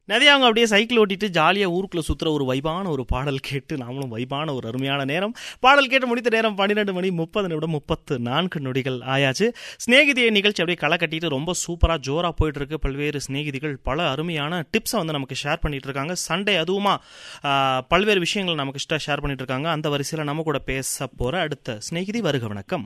நிறைய அவங்க அப்படியே சைக்கிள் ஓட்டிட்டு ஜாலியாக ஊருக்குள்ள சுற்றுற ஒரு வைபான ஒரு பாடல் கேட்டு நாமளும் வைபான ஒரு அருமையான நேரம் பாடல் கேட்டு முடித்த நேரம் பன்னிரெண்டு மணி முப்பது நிமிடம் முப்பத்து நான்கு நொடிகள் ஆயாச்சு ஸ்நேகிதிய நிகழ்ச்சி அப்படியே களை கட்டிட்டு ரொம்ப சூப்பராக ஜோராக போயிட்டு இருக்கு பல்வேறு ஸ்நேகிதிகள் பல அருமையான டிப்ஸை வந்து நமக்கு ஷேர் பண்ணிட்டு இருக்காங்க சண்டே அதுவுமா ஆ, பல்வேறு விஷயங்கள் நமக்கு ஷேர் பண்ணிட்டு இருக்காங்க அந்த வரிசையில் நம்ம கூட பேச போற அடுத்த ஸ்நேகிதி வருக வணக்கம்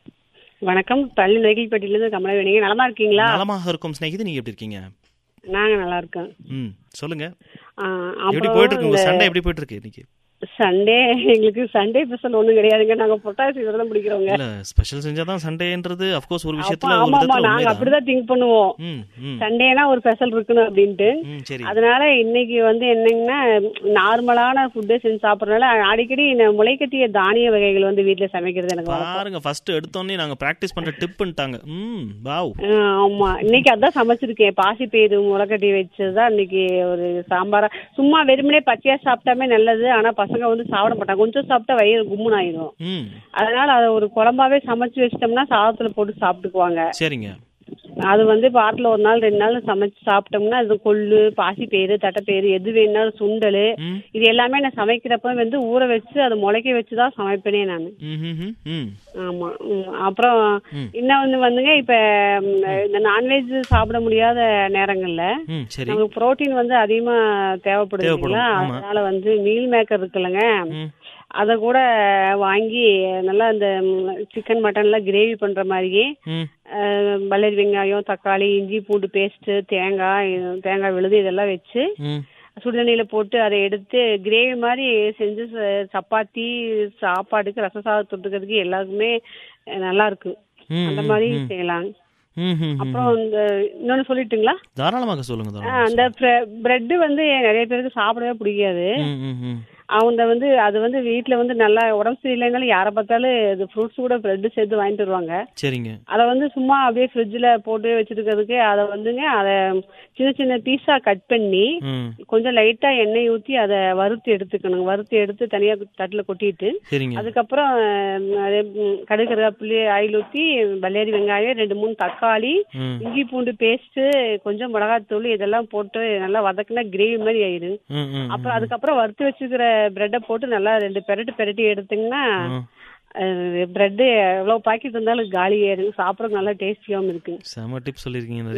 வணக்கம் பள்ளி நெகிழ்பட்டியிலிருந்து கமலவேணிங்க நலமா இருக்கீங்களா நலமாக இருக்கும் ஸ்நேகிதி நீங்க எப்படி இருக்கீங்க நாங்க நல்லா இருக்கோம் ம் சொல்லுங்க ஆ, எப்படி அப்புறம் போயிட்டு இருக்கு உங்க இந்த சண்டை எப்படி போயிட்டு இருக்கு இன்னைக்கு சண்டே எங்களுக்கு சண்டே ஸ்பெஷல் ஒண்ணும் கிடையாதுங்க நாங்க புரட்டாசி விரதம் பிடிக்கிறோங்க இல்ல ஸ்பெஷல் செஞ்சாதான் சண்டேன்றது அப்கோர்ஸ் ஒரு அப்ப விஷயத்துல ஒரு ஆமா ஆமா விதத்துல நாங்க உண்மைதான். அப்படிதான் திங்க் பண்ணுவோம் ம் ம் சண்டேனா ஒரு ஸ்பெஷல் இருக்கணும் அப்படின்ட்டு ம் சரி அதனால இன்னைக்கு வந்து என்னங்கன்னா நார்மலான ஃபுட்டு செஞ்சு சாப்பிடறதுனால அடிக்கடி இந்த முளைக்கட்டிய தானிய வகைகள் வந்து வீட்டுல சமைக்கிறது எனக்கு வழக்கம். பாருங்க ஃபர்ஸ்ட் எடுத்தோடனே நாங்க பிராக்டிஸ் பண்ற டிப்ன்ட்டாங்க ம் வாவ் ஆ, ஆமா இன்னைக்கு அதான் சமைச்சிருக்கேன் பாசி பயிறு முளைக்கட்டி வச்சதுதான் இன்னைக்கு ஒரு சாம்பாரா சும்மா வெறுமனே பச்சையா சாப்பிட்டாமே நல்லது ஆனா பசங்க வந்து சாப்பிட மாட்டாங்க கொஞ்சம் சாப்பிட்டா வயிறு கும்முன்னு ஆயிடும் ம் அதனால அதை ஒரு குழம்பாவே சமைச்சு வச்சிட்டோம்னா சாதத்துல போட்டு சாப்பிட்டுக்குவாங்க சரிங்க அது வந்து வாரத்துல ஒரு நாள் ரெண்டு நாள் சமைச்சு சாப்பிட்டோம்னா அது கொள்ளு பாசி பயிறு தட்டைப்பயிறு எது வேணாலும் சுண்டல் ம் இது எல்லாமே நான் சமைக்கிறப்ப வந்து ஊற வச்சு அதை முளைக்க வச்சு தான் சமைப்பேனே நான் ம் ம், ம் ம் ஆமா ம். அப்புறம் இன்னொன்னு வந்துங்க இப்ப ம், இந்த நான்வெஜ் சாப்பிட முடியாத நேரங்கள்ல ம் சரி நமக்கு புரோட்டீன் வந்து அதிகமா தேவைப்படுது தேவைப்படும், இல்லைங்களா ஆமா. அதனால வந்து மீல் மேக்கர் இருக்குல்லங்க ம் அத கூட வாங்கி நல்லா இந்த சிக்கன் மட்டன்ல கிரேவி பண்ற மாதிரியே ம் அஹ், வள்ளரி வெங்காயம் தக்காளி இஞ்சி பூண்டு பேஸ்ட் தேங்காய் தேங்காய் விழுது இதெல்லாம் வச்சு ம் சுடுதண்ணியில போட்டு அதை எடுத்து கிரேவி மாதிரி செஞ்சு ச- சப்பாத்தி சாப்பாடுக்கு ரச சாதம் தொட்டுக்கிறதுக்கு எல்லாருக்குமே அஹ், நல்லா இருக்கு ம், அந்த ம், மாதிரி ம். செய்யலாம் ம் ம், ம் அப்புறம் இந்த இன்னொன்னு சொல்லிட்டுங்களா தாராளமாக சொல்லுங்க ஆ, தாராளமாக அந்த பிரெட் வந்து நிறைய பேருக்கு சாப்பிடவே பிடிக்காது ம் ம் ம் அவங்க வந்து அது வந்து வீட்ல வந்து நல்லா உடம்பு சரியில்லைனாலும் யாரை பார்த்தாலும் இது ஃப்ரூட்ஸ் கூட பிரெட் சேர்த்து வாங்கிட்டு வருவாங்க சரிங்க அதை வந்து சும்மா அப்படியே ஃப்ரிட்ஜில் போட்டு வச்சிருக்கிறதுக்கு அதை வந்துங்க அதை சின்ன சின்ன பீஸா கட் பண்ணி ம் கொஞ்சம் லைட்டா எண்ணெய் ஊத்தி அதை வறுத்து எடுத்துக்கணும் வறுத்து எடுத்து தனியா தட்டுல கொட்டிட்டு சரிங்க அதுக்கப்புறம் அஹ், அதே, ம், கடுகு கருவேப்பிலை ஆயில் ஊத்தி பல்லேரி வெங்காயம் ரெண்டு மூணு தக்காளி ம் இஞ்சி பூண்டு பேஸ்ட் கொஞ்சம் மிளகாத்தூள் இதெல்லாம் போட்டு நல்லா வதக்குனா கிரேவி மாதிரி ஆயிடும் ம் ம் அப்புறம் அதுக்கப்புறம் வறுத்து வச்சுக்கிற பிரெட்டை போட்டு நல்லா ரெண்டு பெரட்டு பெரட்டி எடுத்தீங்கன்னா ம். பிரெட் எவ்வளவு பாக்கெட் இருந்தாலும் காலி ஆயிடும் சாப்பிட நல்லா டேஸ்டியாவும் இருக்கு செம டிப் சொல்லியிருக்கீங்க